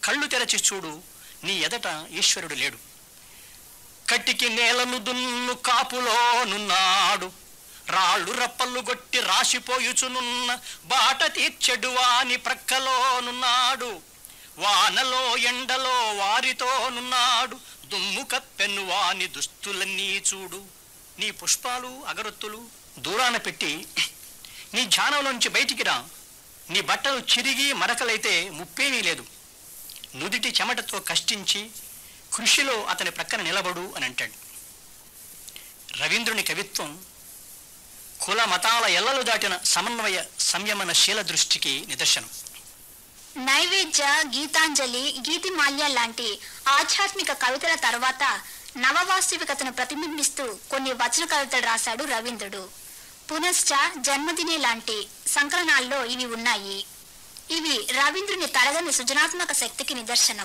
కళ్ళు తెరచి చూడు నీ ఎదట ఈశ్వరుడు లేడు కట్టికి నేలను దున్ను కాపులోనున్నాడు రాళ్ళు రప్పలు గొట్టి రాసిపోయుచునున్న బాట తీర్చెడు వాని ప్రక్కలోనున్నాడు వానలో ఎండలో వారితోనున్నాడు దుమ్ము కప్పెను వాని దుస్తులన్నీ చూడు నీ పుష్పాలు అగరొత్తులు దూరాన పెట్టి నీ ధ్యానంలోంచి బయటికి రా నీ బట్టలు చిరిగి మరకలైతే ముప్పేమీ లేదు నుదిటి చెమటతో కష్టించి కృషిలో అతని ప్రక్కన నిలబడు అని అంటాడు రవీంద్రుని కవిత్వం కుల మతాల ఎల్లలు దాటిన సమన్వయ సంయమన శీల దృష్టికి నిదర్శనం నైవేద్య గీతాంజలి గీతిమాల్య లాంటి ఆధ్యాత్మిక కవితల తర్వాత నవవాస్తవికతను ప్రతిబింబిస్తూ కొన్ని వచన కవితలు రాశాడు రవీంద్రుడు పునశ్చ జన్మదినే లాంటి సంకలనాల్లో ఇవి ఉన్నాయి ఇవి రవీంద్రుని తరగని సృజనాత్మక శక్తికి నిదర్శనం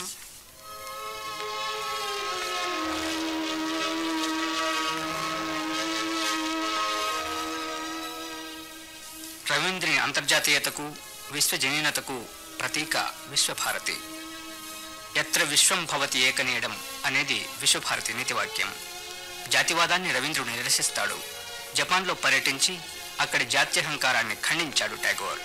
రవీంద్రుని అంతర్జాతీయతకు విశ్వజనీనతకు ప్రతీక విశ్వభారతి ఎత్ర విశ్వం భవతి ఏకనేయడం అనేది విశ్వభారతి నీతివాక్యం జాతివాదాన్ని రవీంద్రుడు నిరసిస్తాడు జపాన్లో పర్యటించి అక్కడి జాత్యహంకారాన్ని ఖండించాడు టాగోర్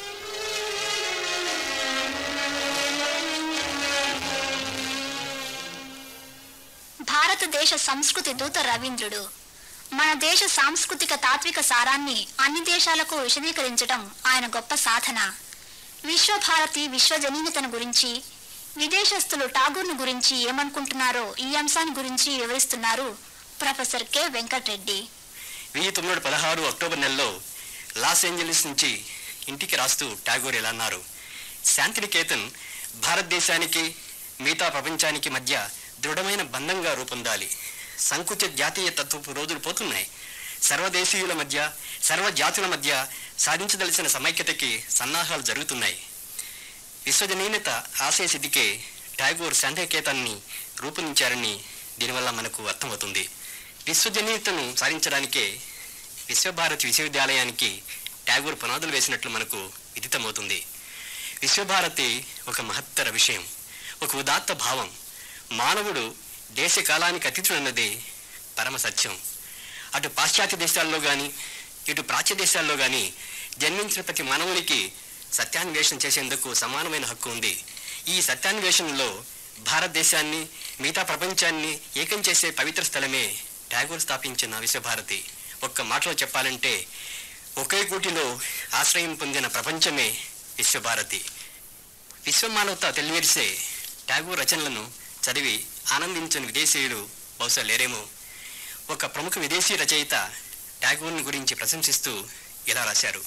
భారతదేశ సంస్కృతి దూత రవీంద్రుడు మన దేశ సాంస్కృతిక తాత్విక సారాన్ని అన్ని దేశాలకు విశదీకరించడం ఆయన గొప్ప సాధన విశ్వభారతి విశ్వజనీనతను గురించి విదేశస్తులు ఠాగూర్ను గురించి ఏమనుకుంటున్నారో ఈ అంశాన్ని గురించి వివరిస్తున్నారు ప్రొఫెసర్ కె వెంకటరెడ్డి వెయ్యి తొమ్మిది వందల పదహారు అక్టోబర్ నెలలో లాస్ ఏంజలీస్ నుంచి ఇంటికి రాస్తూ టాగోర్ ఇలా అన్నారు శాంతినికేతన్ భారతదేశానికి మిగతా ప్రపంచానికి మధ్య దృఢమైన బంధంగా రూపొందాలి సంకుచిత జాతీయ తత్వపు రోజులు పోతున్నాయి సర్వదేశీయుల మధ్య సర్వ జాతుల మధ్య సాధించదలసిన సమైక్యతకి సన్నాహాలు జరుగుతున్నాయి విశ్వజనీయత ఆశయ సిద్ధికే టాగోర్ శాంతినికేతాన్ని రూపొందించారని దీనివల్ల మనకు అర్థమవుతుంది విశ్వజనీయతను సాధించడానికే విశ్వభారతి విశ్వవిద్యాలయానికి ట్యాగూర్ పునాదులు వేసినట్లు మనకు విదితమవుతుంది విశ్వభారతి ఒక మహత్తర విషయం ఒక ఉదాత్త భావం మానవుడు దేశ కాలానికి అతీతుడన్నది పరమ సత్యం అటు పాశ్చాత్య దేశాల్లో కానీ ఇటు ప్రాచ్య దేశాల్లో కానీ జన్మించిన ప్రతి మానవునికి సత్యాన్వేషణ చేసేందుకు సమానమైన హక్కు ఉంది ఈ సత్యాన్వేషణలో భారతదేశాన్ని మిగతా ప్రపంచాన్ని ఏకం చేసే పవిత్ర స్థలమే ట్యాగోర్ స్థాపించిన విశ్వభారతి ఒక్క మాటలో చెప్పాలంటే ఒకే కూటిలో ఆశ్రయం పొందిన ప్రపంచమే విశ్వభారతి విశ్వమానవత తెలియరిసే ట్యాగోర్ రచనలను చదివి ఆనందించని విదేశీయులు బహుశా లేరేమో ఒక ప్రముఖ విదేశీ రచయిత ట్యాగోర్ని గురించి ప్రశంసిస్తూ ఇలా రాశారు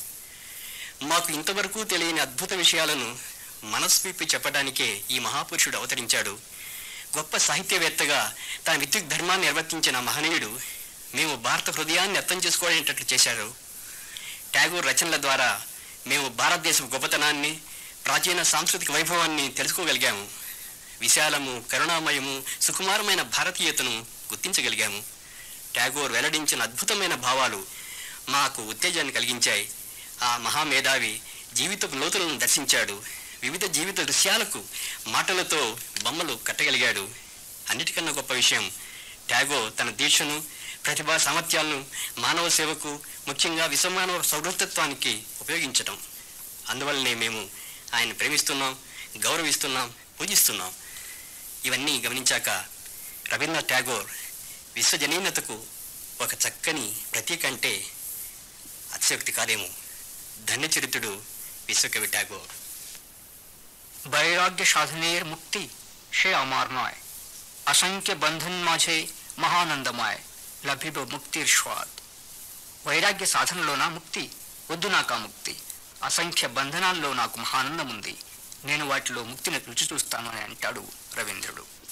మాకు ఇంతవరకు తెలియని అద్భుత విషయాలను మనసు విప్పి చెప్పడానికే ఈ మహాపురుషుడు అవతరించాడు గొప్ప సాహిత్యవేత్తగా తన విద్యుత్ ధర్మాన్ని నిర్వర్తించిన మహనీయుడు మేము భారత హృదయాన్ని అర్థం చేసుకోవడేటట్లు చేశారు ట్యాగోర్ రచనల ద్వారా మేము భారతదేశ గొప్పతనాన్ని ప్రాచీన సాంస్కృతిక వైభవాన్ని తెలుసుకోగలిగాము విశాలము కరుణామయము సుకుమారమైన భారతీయతను గుర్తించగలిగాము ట్యాగోర్ వెల్లడించిన అద్భుతమైన భావాలు మాకు ఉత్తేజాన్ని కలిగించాయి ఆ మహామేధావి జీవితపు లోతులను దర్శించాడు వివిధ జీవిత దృశ్యాలకు మాటలతో బొమ్మలు కట్టగలిగాడు అన్నిటికన్నా గొప్ప విషయం ట్యాగో తన దీక్షను ప్రతిభా సామర్థ్యాలను మానవ సేవకు ముఖ్యంగా విశ్వమానవ సౌహృదత్వానికి ఉపయోగించటం అందువల్లనే మేము ఆయన ప్రేమిస్తున్నాం గౌరవిస్తున్నాం పూజిస్తున్నాం ఇవన్నీ గమనించాక రవీంద్రనాథ్ ట్యాగోర్ విశ్వజనీనతకు ఒక చక్కని ప్రతీక అంటే అతిశయోక్తి కాదేమో ధన్యచరితుడు విశ్వకవి ట్యాగోర్ বৈরাগ্য সাধনের মুক্তি সে আমার নয় অসংখ্য బంధన్ মাঝে మహానందమాయ్ లభిబ ముక్తిర్ స్వాద్ వైరాగ్య సాధనలో నా ముక్తి వద్దు నాకా ముక్తి అసంఖ్య బంధనాల్లో నాకు మహానందం ఉంది నేను వాటిలో ముక్తిని రుచి చూస్తాను అని అంటాడు రవీంద్రుడు